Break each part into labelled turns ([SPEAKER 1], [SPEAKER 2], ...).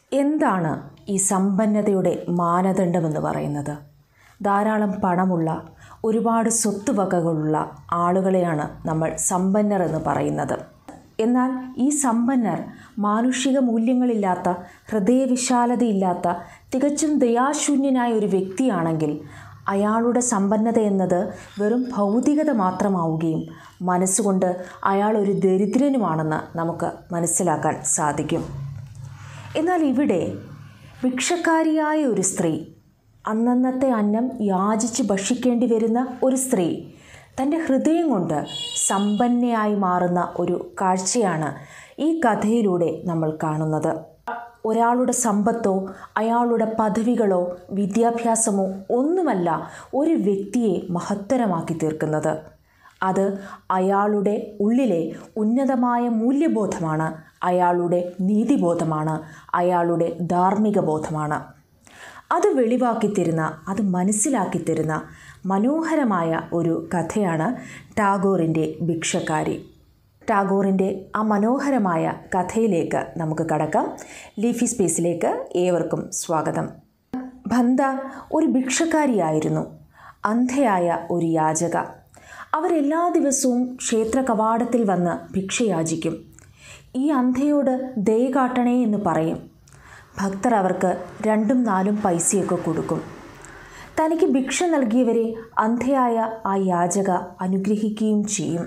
[SPEAKER 1] എന്താണ് ഈ സമ്പന്നതയുടെ മാനദണ്ഡമെന്ന് പറയുന്നത് ധാരാളം പണമുള്ള ഒരുപാട് സ്വത്തുവകകളുള്ള ആളുകളെയാണ് നമ്മൾ സമ്പന്നർ എന്ന് പറയുന്നത് എന്നാൽ ഈ സമ്പന്നർ മാനുഷിക മൂല്യങ്ങളില്ലാത്ത ഹൃദയവിശാലതയില്ലാത്ത തികച്ചും ദയാശൂന്യനായ ഒരു വ്യക്തിയാണെങ്കിൽ അയാളുടെ സമ്പന്നത എന്നത് വെറും ഭൗതികത മാത്രമാവുകയും മനസ്സുകൊണ്ട് അയാൾ ഒരു ദരിദ്രനുമാണെന്ന് നമുക്ക് മനസ്സിലാക്കാൻ സാധിക്കും എന്നാൽ ഇവിടെ ഭിക്ഷക്കാരിയായ ഒരു സ്ത്രീ അന്നന്നത്തെ അന്നം യാചിച്ച് ഭക്ഷിക്കേണ്ടി വരുന്ന ഒരു സ്ത്രീ തൻ്റെ ഹൃദയം കൊണ്ട് സമ്പന്നയായി മാറുന്ന ഒരു കാഴ്ചയാണ് ഈ കഥയിലൂടെ നമ്മൾ കാണുന്നത് ഒരാളുടെ സമ്പത്തോ അയാളുടെ പദവികളോ വിദ്യാഭ്യാസമോ ഒന്നുമല്ല ഒരു വ്യക്തിയെ മഹത്തരമാക്കി തീർക്കുന്നത് അത് അയാളുടെ ഉള്ളിലെ ഉന്നതമായ മൂല്യബോധമാണ് അയാളുടെ നീതിബോധമാണ് അയാളുടെ ധാർമ്മിക ബോധമാണ് അത് വെളിവാക്കി തരുന്ന അത് മനസ്സിലാക്കി തരുന്ന മനോഹരമായ ഒരു കഥയാണ് ടാഗോറിൻ്റെ ഭിക്ഷക്കാരി ടാഗോറിൻ്റെ ആ മനോഹരമായ കഥയിലേക്ക് നമുക്ക് കടക്കാം ലീഫി സ്പേസിലേക്ക് ഏവർക്കും സ്വാഗതം ബന്ധ ഒരു ഭിക്ഷക്കാരിയായിരുന്നു അന്ധയായ ഒരു യാചക അവരെല്ലാ ദിവസവും ക്ഷേത്ര കവാടത്തിൽ വന്ന് ഭിക്ഷയാചിക്കും ഈ അന്ധയോട് ദയ കാട്ടണേ എന്ന് പറയും ഭക്തർ അവർക്ക് രണ്ടും നാലും പൈസയൊക്കെ കൊടുക്കും തനിക്ക് ഭിക്ഷ നൽകിയവരെ അന്ധയായ ആ യാചക അനുഗ്രഹിക്കുകയും ചെയ്യും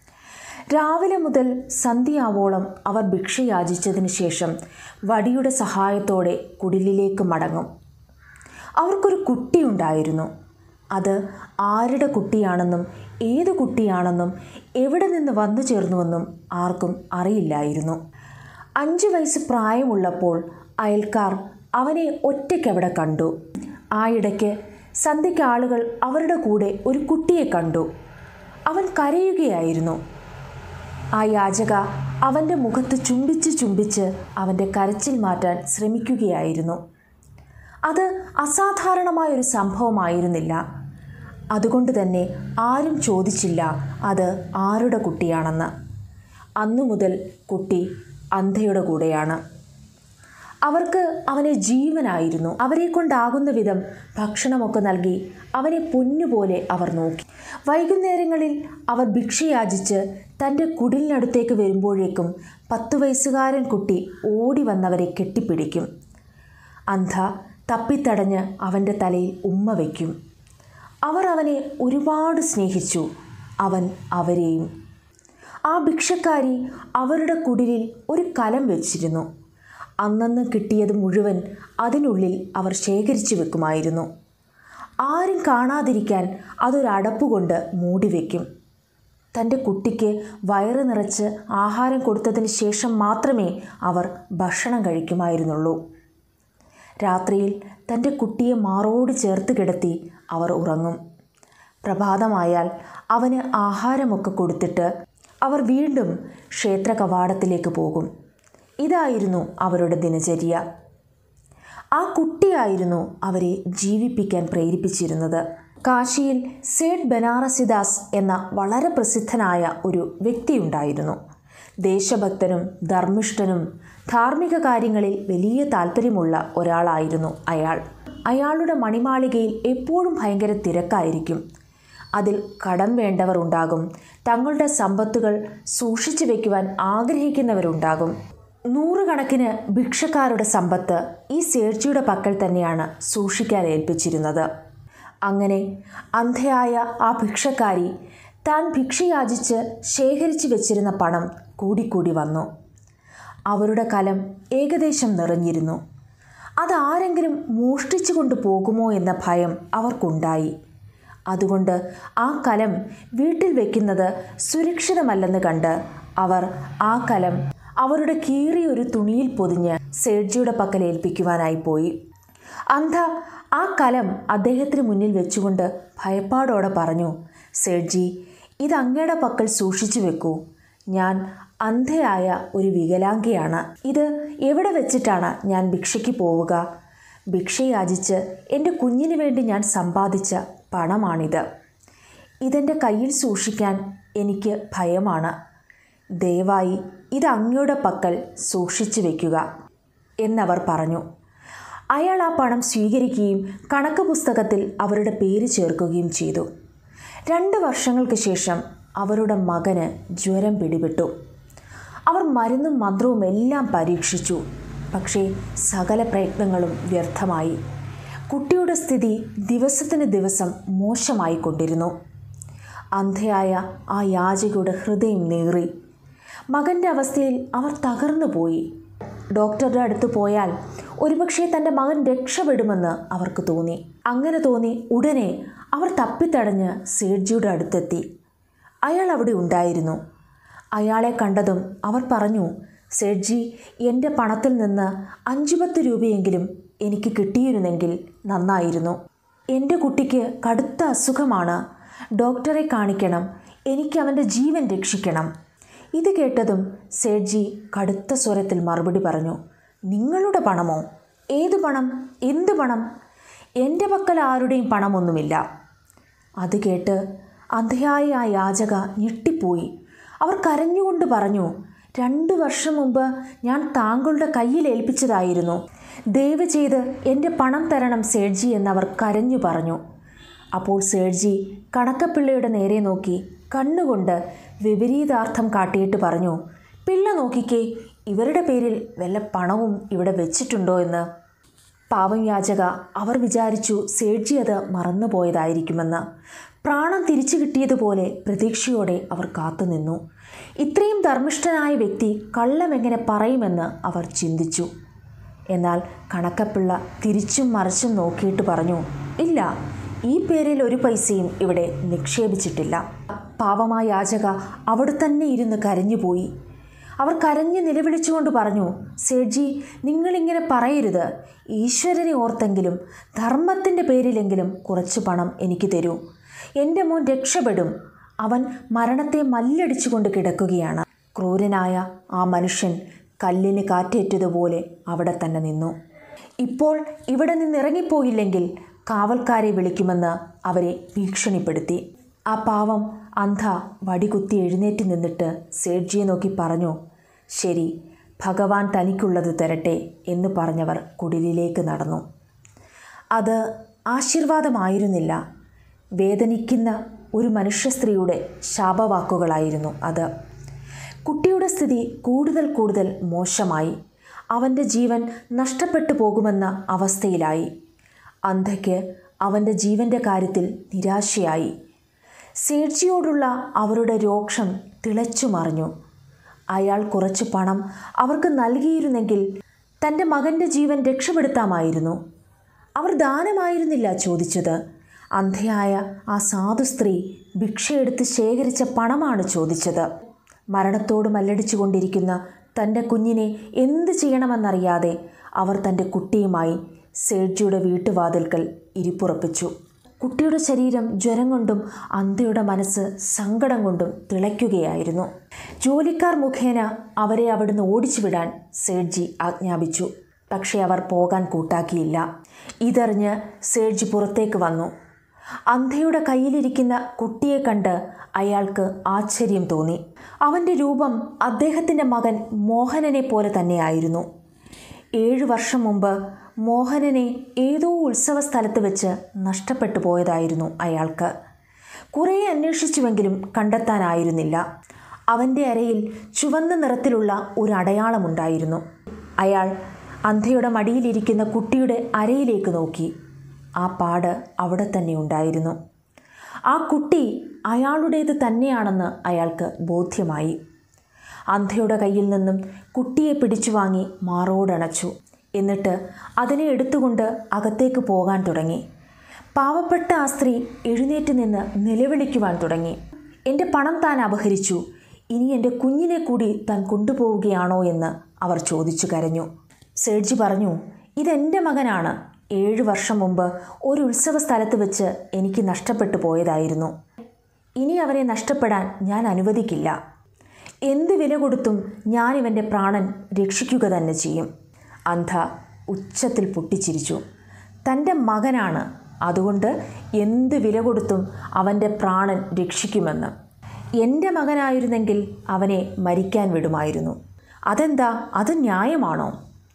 [SPEAKER 1] രാവിലെ മുതൽ സന്ധ്യയാവോളം അവർ ഭിക്ഷ യാചിച്ചതിന് ശേഷം വടിയുടെ സഹായത്തോടെ കുടിലിലേക്ക് മടങ്ങും അവർക്കൊരു കുട്ടിയുണ്ടായിരുന്നു അത് ആരുടെ കുട്ടിയാണെന്നും ഏത് കുട്ടിയാണെന്നും എവിടെ നിന്ന് വന്നു ചേർന്നുവെന്നും ആർക്കും അറിയില്ലായിരുന്നു അഞ്ച് വയസ്സ് പ്രായമുള്ളപ്പോൾ അയൽക്കാർ അവനെ ഒറ്റയ്ക്കവിടെ കണ്ടു ആ ഇടയ്ക്ക് സന്ധ്യയ്ക്ക് ആളുകൾ അവരുടെ കൂടെ ഒരു കുട്ടിയെ കണ്ടു അവൻ കരയുകയായിരുന്നു ആ യാചക അവൻ്റെ മുഖത്ത് ചുംബിച്ച് ചുംബിച്ച് അവൻ്റെ കരച്ചിൽ മാറ്റാൻ ശ്രമിക്കുകയായിരുന്നു അത് അസാധാരണമായൊരു സംഭവമായിരുന്നില്ല അതുകൊണ്ട് തന്നെ ആരും ചോദിച്ചില്ല അത് ആരുടെ കുട്ടിയാണെന്ന് അന്നു മുതൽ കുട്ടി അന്ധയുടെ കൂടെയാണ് അവർക്ക് അവനെ ജീവനായിരുന്നു അവരെ കൊണ്ടാകുന്ന വിധം ഭക്ഷണമൊക്കെ നൽകി അവനെ പൊന്നുപോലെ അവർ നോക്കി വൈകുന്നേരങ്ങളിൽ അവർ ഭിക്ഷയാചിച്ച് തൻ്റെ കുടിലിനടുത്തേക്ക് വരുമ്പോഴേക്കും പത്ത് വയസ്സുകാരൻ കുട്ടി ഓടി വന്നവരെ കെട്ടിപ്പിടിക്കും അന്ധ തപ്പിത്തടഞ്ഞ് അവൻ്റെ തലയിൽ ഉമ്മ വയ്ക്കും അവർ അവനെ ഒരുപാട് സ്നേഹിച്ചു അവൻ അവരെയും ആ ഭിക്ഷക്കാരി അവരുടെ കുടിലിൽ ഒരു കലം വെച്ചിരുന്നു അന്നന്ന് കിട്ടിയത് മുഴുവൻ അതിനുള്ളിൽ അവർ ശേഖരിച്ചു വെക്കുമായിരുന്നു ആരും കാണാതിരിക്കാൻ അതൊരടപ്പ് കൊണ്ട് മൂടിവെക്കും തൻ്റെ കുട്ടിക്ക് വയറ് നിറച്ച് ആഹാരം കൊടുത്തതിന് ശേഷം മാത്രമേ അവർ ഭക്ഷണം കഴിക്കുമായിരുന്നുള്ളൂ രാത്രിയിൽ തൻ്റെ കുട്ടിയെ മാറോട് ചേർത്ത് കിടത്തി അവർ ഉറങ്ങും പ്രഭാതമായാൽ അവന് ആഹാരമൊക്കെ കൊടുത്തിട്ട് അവർ വീണ്ടും ക്ഷേത്ര കവാടത്തിലേക്ക് പോകും ഇതായിരുന്നു അവരുടെ ദിനചര്യ ആ കുട്ടിയായിരുന്നു അവരെ ജീവിപ്പിക്കാൻ പ്രേരിപ്പിച്ചിരുന്നത് കാശിയിൽ സേഠ് ബനാറസിദാസ് എന്ന വളരെ പ്രസിദ്ധനായ ഒരു വ്യക്തിയുണ്ടായിരുന്നു ദേശഭക്തനും ധർമ്മിഷ്ഠനും ധാർമ്മിക കാര്യങ്ങളിൽ വലിയ താല്പര്യമുള്ള ഒരാളായിരുന്നു അയാൾ അയാളുടെ മണിമാളികയിൽ എപ്പോഴും ഭയങ്കര തിരക്കായിരിക്കും അതിൽ കടം വേണ്ടവർ ഉണ്ടാകും തങ്ങളുടെ സമ്പത്തുകൾ സൂക്ഷിച്ചു വയ്ക്കുവാൻ ആഗ്രഹിക്കുന്നവരുണ്ടാകും നൂറുകണക്കിന് ഭിക്ഷക്കാരുടെ സമ്പത്ത് ഈ സേർജിയുടെ പക്കൽ തന്നെയാണ് സൂക്ഷിക്കാൻ ഏൽപ്പിച്ചിരുന്നത് അങ്ങനെ അന്ധയായ ആ ഭിക്ഷക്കാരി താൻ ഭിക്ഷയാചിച്ച് ശേഖരിച്ചു വെച്ചിരുന്ന പണം കൂടിക്കൂടി വന്നു അവരുടെ കലം ഏകദേശം നിറഞ്ഞിരുന്നു അതാരെങ്കിലും മോഷ്ടിച്ചു കൊണ്ടു പോകുമോ എന്ന ഭയം അവർക്കുണ്ടായി അതുകൊണ്ട് ആ കലം വീട്ടിൽ വയ്ക്കുന്നത് സുരക്ഷിതമല്ലെന്ന് കണ്ട് അവർ ആ കലം അവരുടെ കീറിയൊരു തുണിയിൽ പൊതിഞ്ഞ് സേഡ്ജിയുടെ പക്കൽ ഏൽപ്പിക്കുവാനായി പോയി അന്ധ ആ കലം അദ്ദേഹത്തിന് മുന്നിൽ വെച്ചുകൊണ്ട് ഭയപ്പാടോടെ പറഞ്ഞു സേഡ്ജി ഇത് അങ്ങയുടെ പക്കൽ സൂക്ഷിച്ചു വെക്കൂ ഞാൻ അന്ധയായ ഒരു വികലാംഗയാണ് ഇത് എവിടെ വെച്ചിട്ടാണ് ഞാൻ ഭിക്ഷയ്ക്ക് പോവുക ഭിക്ഷയാചിച്ച് എൻ്റെ കുഞ്ഞിന് വേണ്ടി ഞാൻ സമ്പാദിച്ച പണമാണിത് ഇതെൻ്റെ കയ്യിൽ സൂക്ഷിക്കാൻ എനിക്ക് ഭയമാണ് ദയവായി ഇത് അങ്ങയുടെ പക്കൽ സൂക്ഷിച്ചു വയ്ക്കുക എന്നവർ പറഞ്ഞു അയാൾ ആ പണം സ്വീകരിക്കുകയും കണക്ക് പുസ്തകത്തിൽ അവരുടെ പേര് ചേർക്കുകയും ചെയ്തു രണ്ട് വർഷങ്ങൾക്ക് ശേഷം അവരുടെ മകന് ജ്വരം പിടിപെട്ടു അവർ മരുന്നും മന്ത്രവും എല്ലാം പരീക്ഷിച്ചു പക്ഷേ സകല പ്രയത്നങ്ങളും വ്യർത്ഥമായി കുട്ടിയുടെ സ്ഥിതി ദിവസത്തിന് ദിവസം മോശമായിക്കൊണ്ടിരുന്നു അന്ധയായ ആ യാചകയുടെ ഹൃദയം നീറി മകൻ്റെ അവസ്ഥയിൽ അവർ തകർന്നു പോയി ഡോക്ടറുടെ അടുത്ത് പോയാൽ ഒരുപക്ഷെ തൻ്റെ മകൻ രക്ഷപ്പെടുമെന്ന് അവർക്ക് തോന്നി അങ്ങനെ തോന്നി ഉടനെ അവർ തപ്പിത്തടഞ്ഞ് സേഡ്ജിയുടെ അടുത്തെത്തി അയാൾ അവിടെ ഉണ്ടായിരുന്നു അയാളെ കണ്ടതും അവർ പറഞ്ഞു സേഡ്ജി എൻ്റെ പണത്തിൽ നിന്ന് അഞ്ചു പത്ത് രൂപയെങ്കിലും എനിക്ക് കിട്ടിയിരുന്നെങ്കിൽ നന്നായിരുന്നു എൻ്റെ കുട്ടിക്ക് കടുത്ത അസുഖമാണ് ഡോക്ടറെ കാണിക്കണം എനിക്ക് അവൻ്റെ ജീവൻ രക്ഷിക്കണം ഇത് കേട്ടതും സേഡ്ജി കടുത്ത സ്വരത്തിൽ മറുപടി പറഞ്ഞു നിങ്ങളുടെ പണമോ ഏതു പണം എന്ത് പണം എൻ്റെ പക്കൽ ആരുടെയും പണമൊന്നുമില്ല അത് കേട്ട് അന്ധയായ ആ യാചക ഞെട്ടിപ്പോയി അവർ കരഞ്ഞുകൊണ്ട് പറഞ്ഞു രണ്ടു വർഷം മുമ്പ് ഞാൻ താങ്കളുടെ കയ്യിൽ ഏൽപ്പിച്ചതായിരുന്നു ദയവ് ചെയ്ത് എൻ്റെ പണം തരണം സേഡ്ജി എന്നവർ കരഞ്ഞു പറഞ്ഞു അപ്പോൾ സേഡ്ജി കണക്കപ്പിള്ളയുടെ നേരെ നോക്കി കണ്ണുകൊണ്ട് വിപരീതാർത്ഥം കാട്ടിയിട്ട് പറഞ്ഞു പിള്ള നോക്കിക്കേ ഇവരുടെ പേരിൽ വല്ല പണവും ഇവിടെ വെച്ചിട്ടുണ്ടോ എന്ന് പാവം യാചക അവർ വിചാരിച്ചു സേഡ്ജി അത് മറന്നുപോയതായിരിക്കുമെന്ന് പ്രാണം തിരിച്ചു കിട്ടിയതുപോലെ പ്രതീക്ഷയോടെ അവർ കാത്തുനിന്നു ഇത്രയും ധർമ്മിഷ്ഠനായ വ്യക്തി കള്ളമെങ്ങനെ പറയുമെന്ന് അവർ ചിന്തിച്ചു എന്നാൽ കണക്കപ്പിള്ള തിരിച്ചും മറിച്ചും നോക്കിയിട്ട് പറഞ്ഞു ഇല്ല ഈ പേരിൽ ഒരു പൈസയും ഇവിടെ നിക്ഷേപിച്ചിട്ടില്ല പാവമായ യാചക അവിടെ തന്നെ ഇരുന്ന് കരഞ്ഞുപോയി അവർ കരഞ്ഞ് നിലവിളിച്ചുകൊണ്ട് പറഞ്ഞു സേഡ്ജി നിങ്ങളിങ്ങനെ പറയരുത് ഈശ്വരനെ ഓർത്തെങ്കിലും ധർമ്മത്തിൻ്റെ പേരിലെങ്കിലും കുറച്ച് പണം എനിക്ക് തരൂ എൻ്റെ മോൻ രക്ഷപ്പെടും അവൻ മരണത്തെ മല്ലടിച്ചുകൊണ്ട് കിടക്കുകയാണ് ക്രൂരനായ ആ മനുഷ്യൻ കല്ലിന് കാറ്റേറ്റതുപോലെ അവിടെ തന്നെ നിന്നു ഇപ്പോൾ ഇവിടെ നിന്നിറങ്ങിപ്പോയില്ലെങ്കിൽ കാവൽക്കാരെ വിളിക്കുമെന്ന് അവരെ ഭീഷണിപ്പെടുത്തി ആ പാവം അന്ധ വടികുത്തി എഴുന്നേറ്റ് നിന്നിട്ട് സേഡ്ജിയെ നോക്കി പറഞ്ഞു ശരി ഭഗവാൻ തനിക്കുള്ളത് തരട്ടെ എന്ന് പറഞ്ഞവർ കുടിലിലേക്ക് നടന്നു അത് ആശീർവാദമായിരുന്നില്ല വേദനിക്കുന്ന ഒരു മനുഷ്യ സ്ത്രീയുടെ ശാപവാക്കുകളായിരുന്നു അത് കുട്ടിയുടെ സ്ഥിതി കൂടുതൽ കൂടുതൽ മോശമായി അവൻ്റെ ജീവൻ നഷ്ടപ്പെട്ടു പോകുമെന്ന അവസ്ഥയിലായി അന്ധയ്ക്ക് അവൻ്റെ ജീവൻ്റെ കാര്യത്തിൽ നിരാശയായി സേഡ്ജിയോടുള്ള അവരുടെ രോക്ഷം തിളച്ചു മറിഞ്ഞു അയാൾ കുറച്ച് പണം അവർക്ക് നൽകിയിരുന്നെങ്കിൽ തൻ്റെ മകൻ്റെ ജീവൻ രക്ഷപ്പെടുത്താമായിരുന്നു അവർ ദാനമായിരുന്നില്ല ചോദിച്ചത് അന്ധയായ ആ സാധു സ്ത്രീ ഭിക്ഷയെടുത്ത് ശേഖരിച്ച പണമാണ് ചോദിച്ചത് മരണത്തോട് മല്ലടിച്ചുകൊണ്ടിരിക്കുന്ന തൻ്റെ കുഞ്ഞിനെ എന്ത് ചെയ്യണമെന്നറിയാതെ അവർ തൻ്റെ കുട്ടിയുമായി സേഡ്ജിയുടെ വീട്ടുവാതിൽക്കൽ ഇരിപ്പുറപ്പിച്ചു കുട്ടിയുടെ ശരീരം ജ്വരം കൊണ്ടും അന്ധയുടെ മനസ്സ് സങ്കടം കൊണ്ടും തിളയ്ക്കുകയായിരുന്നു ജോലിക്കാർ മുഖേന അവരെ അവിടുന്ന് ഓടിച്ചുവിടാൻ സേഡ്ജി ആജ്ഞാപിച്ചു പക്ഷേ അവർ പോകാൻ കൂട്ടാക്കിയില്ല ഇതറിഞ്ഞ് സേഡ്ജി പുറത്തേക്ക് വന്നു അന്ധയുടെ കയ്യിലിരിക്കുന്ന കുട്ടിയെ കണ്ട് അയാൾക്ക് ആശ്ചര്യം തോന്നി അവൻ്റെ രൂപം അദ്ദേഹത്തിൻ്റെ മകൻ മോഹനനെ പോലെ തന്നെയായിരുന്നു ഏഴു വർഷം മുമ്പ് മോഹനനെ ഏതോ ഉത്സവ സ്ഥലത്ത് വെച്ച് നഷ്ടപ്പെട്ടു പോയതായിരുന്നു അയാൾക്ക് കുറേ അന്വേഷിച്ചുവെങ്കിലും കണ്ടെത്താനായിരുന്നില്ല അവൻ്റെ അരയിൽ ചുവന്ന നിറത്തിലുള്ള ഒരു അടയാളമുണ്ടായിരുന്നു അയാൾ അന്ധയുടെ മടിയിലിരിക്കുന്ന കുട്ടിയുടെ അരയിലേക്ക് നോക്കി ആ പാട് അവിടെ തന്നെ ഉണ്ടായിരുന്നു ആ കുട്ടി അയാളുടേത് തന്നെയാണെന്ന് അയാൾക്ക് ബോധ്യമായി അന്ധയുടെ കയ്യിൽ നിന്നും കുട്ടിയെ പിടിച്ചു വാങ്ങി മാറോടണച്ചു എന്നിട്ട് അതിനെ എടുത്തുകൊണ്ട് അകത്തേക്ക് പോകാൻ തുടങ്ങി പാവപ്പെട്ട ആ സ്ത്രീ എഴുന്നേറ്റ് നിന്ന് നിലവിളിക്കുവാൻ തുടങ്ങി എൻ്റെ പണം താൻ അപഹരിച്ചു ഇനി എൻ്റെ കുഞ്ഞിനെ കൂടി താൻ കൊണ്ടുപോവുകയാണോ എന്ന് അവർ ചോദിച്ചു കരഞ്ഞു സേഡ്ജി പറഞ്ഞു ഇതെൻ്റെ മകനാണ് ഏഴു വർഷം മുമ്പ് ഒരു ഉത്സവ സ്ഥലത്ത് വെച്ച് എനിക്ക് നഷ്ടപ്പെട്ടു പോയതായിരുന്നു ഇനി അവരെ നഷ്ടപ്പെടാൻ ഞാൻ അനുവദിക്കില്ല എന്ത് വില കൊടുത്തും ഞാൻ ഇവൻ്റെ പ്രാണൻ രക്ഷിക്കുക തന്നെ ചെയ്യും അന്ധ ഉച്ചത്തിൽ പൊട്ടിച്ചിരിച്ചു തൻ്റെ മകനാണ് അതുകൊണ്ട് എന്ത് വില കൊടുത്തും അവൻ്റെ പ്രാണൻ രക്ഷിക്കുമെന്ന് എൻ്റെ മകനായിരുന്നെങ്കിൽ അവനെ മരിക്കാൻ വിടുമായിരുന്നു അതെന്താ അത് ന്യായമാണോ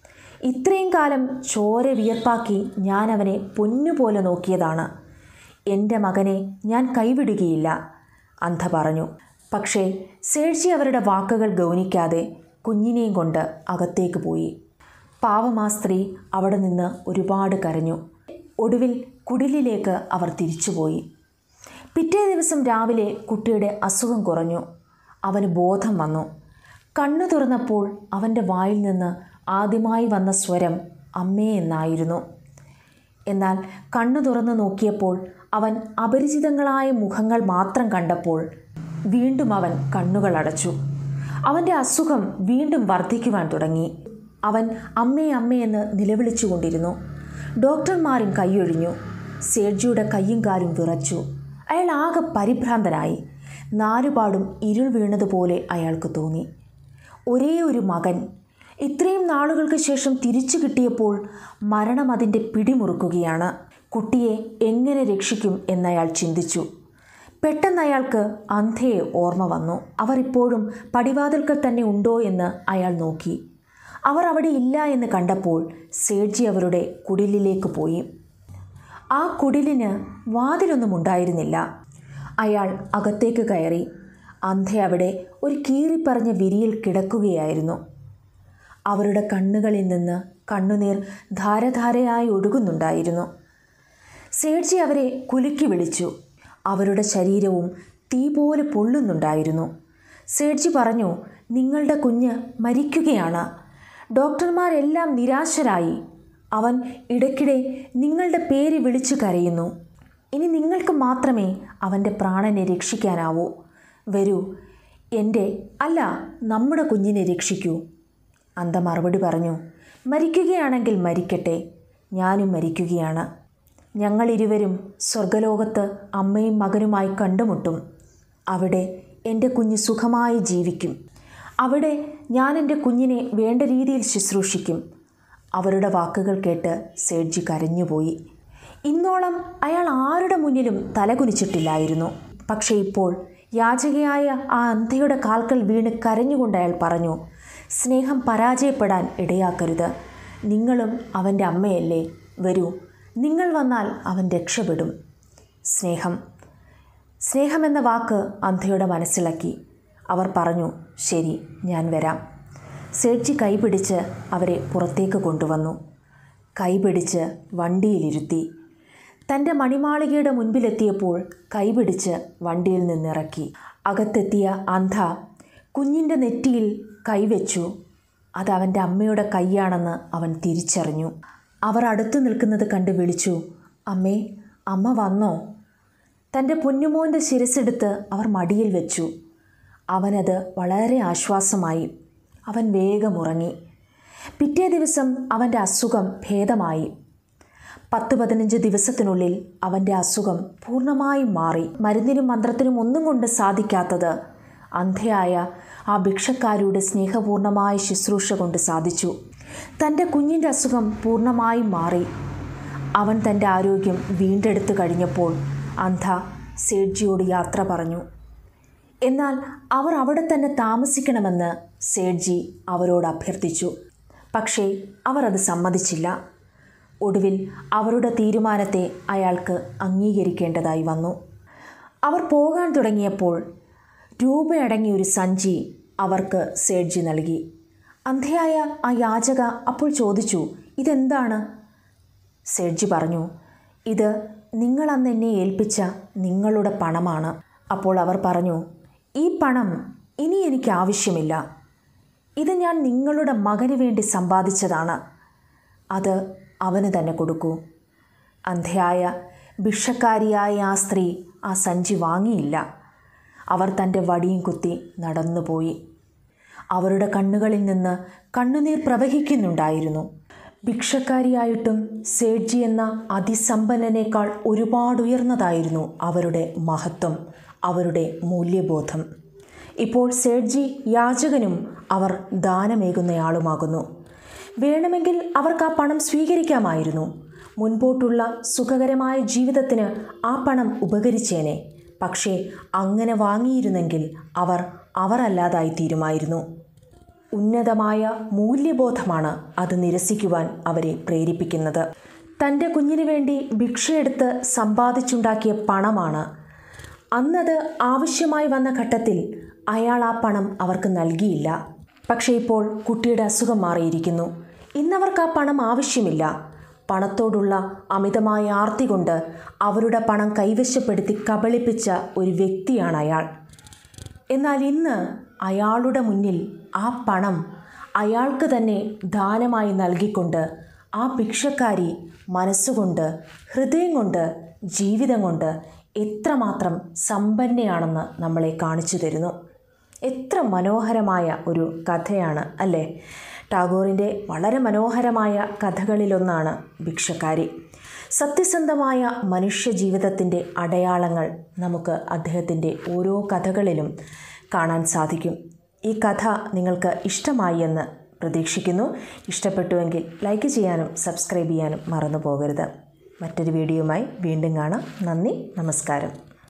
[SPEAKER 1] ഇത്രയും കാലം ചോര വിയർപ്പാക്കി ഞാൻ അവനെ പൊന്നുപോലെ നോക്കിയതാണ് എൻ്റെ മകനെ ഞാൻ കൈവിടുകയില്ല അന്ധ പറഞ്ഞു പക്ഷേ സേഴ്ജി അവരുടെ വാക്കുകൾ ഗൗനിക്കാതെ കുഞ്ഞിനെയും കൊണ്ട് അകത്തേക്ക് പോയി പാവം ആ സ്ത്രീ അവിടെ നിന്ന് ഒരുപാട് കരഞ്ഞു ഒടുവിൽ കുടിലിലേക്ക് അവർ തിരിച്ചുപോയി പിറ്റേ ദിവസം രാവിലെ കുട്ടിയുടെ അസുഖം കുറഞ്ഞു അവന് ബോധം വന്നു കണ്ണു തുറന്നപ്പോൾ അവൻ്റെ വായിൽ നിന്ന് ആദ്യമായി വന്ന സ്വരം അമ്മേ എന്നായിരുന്നു എന്നാൽ കണ്ണു തുറന്നു നോക്കിയപ്പോൾ അവൻ അപരിചിതങ്ങളായ മുഖങ്ങൾ മാത്രം കണ്ടപ്പോൾ വീണ്ടും അവൻ കണ്ണുകൾ അടച്ചു അവൻ്റെ അസുഖം വീണ്ടും വർദ്ധിക്കുവാൻ തുടങ്ങി അവൻ അമ്മേ അമ്മേ എന്ന് നിലവിളിച്ചുകൊണ്ടിരുന്നു ഡോക്ടർമാരും കൈയൊഴിഞ്ഞു സേഡ്ജിയുടെ കയ്യും കാലും വിറച്ചു അയാൾ ആകെ പരിഭ്രാന്തനായി നാലുപാടും ഇരുൾ വീണതുപോലെ അയാൾക്ക് തോന്നി ഒരേ ഒരു മകൻ ഇത്രയും നാളുകൾക്ക് ശേഷം തിരിച്ചു കിട്ടിയപ്പോൾ മരണം അതിൻ്റെ പിടിമുറുക്കുകയാണ് കുട്ടിയെ എങ്ങനെ രക്ഷിക്കും എന്നയാൾ ചിന്തിച്ചു പെട്ടെന്ന് അയാൾക്ക് അന്ധയെ ഓർമ്മ വന്നു അവർ ഇപ്പോഴും പടിവാതിൽക്കൽ തന്നെ ഉണ്ടോ എന്ന് അയാൾ നോക്കി അവർ അവിടെ ഇല്ല എന്ന് കണ്ടപ്പോൾ സേഡ്ജി അവരുടെ കുടിലിലേക്ക് പോയി ആ കുടിലിന് വാതിലൊന്നും ഉണ്ടായിരുന്നില്ല അയാൾ അകത്തേക്ക് കയറി അന്ധ അവിടെ ഒരു കീറിപ്പറഞ്ഞ വിരിയിൽ കിടക്കുകയായിരുന്നു അവരുടെ കണ്ണുകളിൽ നിന്ന് കണ്ണുനീർ ധാരധാരയായി ഒഴുകുന്നുണ്ടായിരുന്നു സേഡ്ജി അവരെ കുലുക്കി വിളിച്ചു അവരുടെ ശരീരവും തീ പോലെ പൊള്ളുന്നുണ്ടായിരുന്നു സേഡ്ജി പറഞ്ഞു നിങ്ങളുടെ കുഞ്ഞ് മരിക്കുകയാണ് ഡോക്ടർമാരെല്ലാം നിരാശരായി അവൻ ഇടയ്ക്കിടെ നിങ്ങളുടെ പേര് വിളിച്ചു കരയുന്നു ഇനി നിങ്ങൾക്ക് മാത്രമേ അവൻ്റെ പ്രാണനെ രക്ഷിക്കാനാവൂ വരൂ എൻ്റെ അല്ല നമ്മുടെ കുഞ്ഞിനെ രക്ഷിക്കൂ അന്ത മറുപടി പറഞ്ഞു മരിക്കുകയാണെങ്കിൽ മരിക്കട്ടെ ഞാനും മരിക്കുകയാണ് ഞങ്ങളിരുവരും സ്വർഗലോകത്ത് അമ്മയും മകനുമായി കണ്ടുമുട്ടും അവിടെ എൻ്റെ കുഞ്ഞ് സുഖമായി ജീവിക്കും അവിടെ ഞാൻ എൻ്റെ കുഞ്ഞിനെ വേണ്ട രീതിയിൽ ശുശ്രൂഷിക്കും അവരുടെ വാക്കുകൾ കേട്ട് സേഡ്ജി കരഞ്ഞുപോയി ഇന്നോളം അയാൾ ആരുടെ മുന്നിലും തലകുനിച്ചിട്ടില്ലായിരുന്നു പക്ഷേ ഇപ്പോൾ യാചകയായ ആ അന്ധയുടെ കാൽക്കൽ വീണ് കരഞ്ഞുകൊണ്ട് അയാൾ പറഞ്ഞു സ്നേഹം പരാജയപ്പെടാൻ ഇടയാക്കരുത് നിങ്ങളും അവൻ്റെ അമ്മയല്ലേ വരൂ നിങ്ങൾ വന്നാൽ അവൻ രക്ഷപ്പെടും സ്നേഹം സ്നേഹമെന്ന വാക്ക് അന്ധയുടെ മനസ്സിളക്കി അവർ പറഞ്ഞു ശരി ഞാൻ വരാം സേഡ്ജി കൈപിടിച്ച് അവരെ പുറത്തേക്ക് കൊണ്ടുവന്നു കൈപിടിച്ച് വണ്ടിയിലിരുത്തി തൻ്റെ മണിമാളികയുടെ മുൻപിലെത്തിയപ്പോൾ കൈപിടിച്ച് വണ്ടിയിൽ നിന്നിറക്കി അകത്തെത്തിയ അന്ധ കുഞ്ഞിൻ്റെ നെറ്റിയിൽ കൈവച്ചു അത് അവൻ്റെ അമ്മയുടെ കൈയാണെന്ന് അവൻ തിരിച്ചറിഞ്ഞു അവർ അടുത്തു നിൽക്കുന്നത് കണ്ട് വിളിച്ചു അമ്മേ അമ്മ വന്നോ തൻ്റെ പൊന്നുമോൻ്റെ ശിരസെടുത്ത് അവർ മടിയിൽ വെച്ചു അവനത് വളരെ ആശ്വാസമായി അവൻ വേഗം ഉറങ്ങി പിറ്റേ ദിവസം അവൻ്റെ അസുഖം ഭേദമായി പത്ത് പതിനഞ്ച് ദിവസത്തിനുള്ളിൽ അവൻ്റെ അസുഖം പൂർണ്ണമായും മാറി മരുന്നിനും മന്ത്രത്തിനും ഒന്നും കൊണ്ട് സാധിക്കാത്തത് അന്ധയായ ആ ഭിക്ഷക്കാരുടെ സ്നേഹപൂർണമായ ശുശ്രൂഷ കൊണ്ട് സാധിച്ചു തൻ്റെ കുഞ്ഞിൻ്റെ അസുഖം പൂർണ്ണമായും മാറി അവൻ തൻ്റെ ആരോഗ്യം വീണ്ടെടുത്തു കഴിഞ്ഞപ്പോൾ അന്ധ സേഡ്ജിയോട് യാത്ര പറഞ്ഞു എന്നാൽ അവർ അവിടെ തന്നെ താമസിക്കണമെന്ന് സേഡ്ജി അവരോട് അഭ്യർത്ഥിച്ചു പക്ഷേ അവർ അത് സമ്മതിച്ചില്ല ഒടുവിൽ അവരുടെ തീരുമാനത്തെ അയാൾക്ക് അംഗീകരിക്കേണ്ടതായി വന്നു അവർ പോകാൻ തുടങ്ങിയപ്പോൾ രൂപയടങ്ങിയ ഒരു സഞ്ചി അവർക്ക് സേഡ്ജി നൽകി അന്ധയായ ആ യാചക അപ്പോൾ ചോദിച്ചു ഇതെന്താണ് സേഡ്ജി പറഞ്ഞു ഇത് നിങ്ങൾ അന്ന് എന്നെ ഏൽപ്പിച്ച നിങ്ങളുടെ പണമാണ് അപ്പോൾ അവർ പറഞ്ഞു ഈ പണം ഇനി എനിക്ക് ആവശ്യമില്ല ഇത് ഞാൻ നിങ്ങളുടെ മകന് വേണ്ടി സമ്പാദിച്ചതാണ് അത് അവന് തന്നെ കൊടുക്കൂ അന്ധയായ ഭിക്ഷക്കാരിയായ ആ സ്ത്രീ ആ സഞ്ചി വാങ്ങിയില്ല അവർ തൻ്റെ വടിയും കുത്തി നടന്നുപോയി അവരുടെ കണ്ണുകളിൽ നിന്ന് കണ്ണുനീർ പ്രവഹിക്കുന്നുണ്ടായിരുന്നു ഭിക്ഷക്കാരിയായിട്ടും സേഡ്ജി എന്ന അതിസമ്പന്നനേക്കാൾ ഒരുപാട് ഉയർന്നതായിരുന്നു അവരുടെ മഹത്വം അവരുടെ മൂല്യബോധം ഇപ്പോൾ സേഡ്ജി യാചകനും അവർ ദാനമേകുന്നയാളുമാകുന്നു വേണമെങ്കിൽ അവർക്ക് ആ പണം സ്വീകരിക്കാമായിരുന്നു മുൻപോട്ടുള്ള സുഖകരമായ ജീവിതത്തിന് ആ പണം ഉപകരിച്ചേനെ പക്ഷേ അങ്ങനെ വാങ്ങിയിരുന്നെങ്കിൽ അവർ അവർ അല്ലാതായി തീരുമായിരുന്നു ഉന്നതമായ മൂല്യബോധമാണ് അത് നിരസിക്കുവാൻ അവരെ പ്രേരിപ്പിക്കുന്നത് തൻ്റെ കുഞ്ഞിന് വേണ്ടി ഭിക്ഷയെടുത്ത് സമ്പാദിച്ചുണ്ടാക്കിയ പണമാണ് അന്നത് ആവശ്യമായി വന്ന ഘട്ടത്തിൽ അയാൾ ആ പണം അവർക്ക് നൽകിയില്ല പക്ഷേ ഇപ്പോൾ കുട്ടിയുടെ അസുഖം മാറിയിരിക്കുന്നു ഇന്നവർക്ക് ആ പണം ആവശ്യമില്ല പണത്തോടുള്ള അമിതമായ ആർത്തി കൊണ്ട് അവരുടെ പണം കൈവശപ്പെടുത്തി കബളിപ്പിച്ച ഒരു വ്യക്തിയാണ് അയാൾ എന്നാൽ ഇന്ന് അയാളുടെ മുന്നിൽ ആ പണം അയാൾക്ക് തന്നെ ദാനമായി നൽകിക്കൊണ്ട് ആ ഭിക്ഷക്കാരി മനസ്സുകൊണ്ട് ഹൃദയം കൊണ്ട് ജീവിതം കൊണ്ട് എത്രമാത്രം സമ്പന്നയാണെന്ന് നമ്മളെ കാണിച്ചു തരുന്നു എത്ര മനോഹരമായ ഒരു കഥയാണ് അല്ലേ ടാഗോറിൻ്റെ വളരെ മനോഹരമായ കഥകളിലൊന്നാണ് ഭിക്ഷക്കാരി സത്യസന്ധമായ മനുഷ്യ ജീവിതത്തിൻ്റെ അടയാളങ്ങൾ നമുക്ക് അദ്ദേഹത്തിൻ്റെ ഓരോ കഥകളിലും കാണാൻ സാധിക്കും ഈ കഥ നിങ്ങൾക്ക് ഇഷ്ടമായി എന്ന് പ്രതീക്ഷിക്കുന്നു ഇഷ്ടപ്പെട്ടുവെങ്കിൽ ലൈക്ക് ചെയ്യാനും സബ്സ്ക്രൈബ് ചെയ്യാനും മറന്നു പോകരുത് മറ്റൊരു വീഡിയോയുമായി വീണ്ടും കാണാം നന്ദി നമസ്കാരം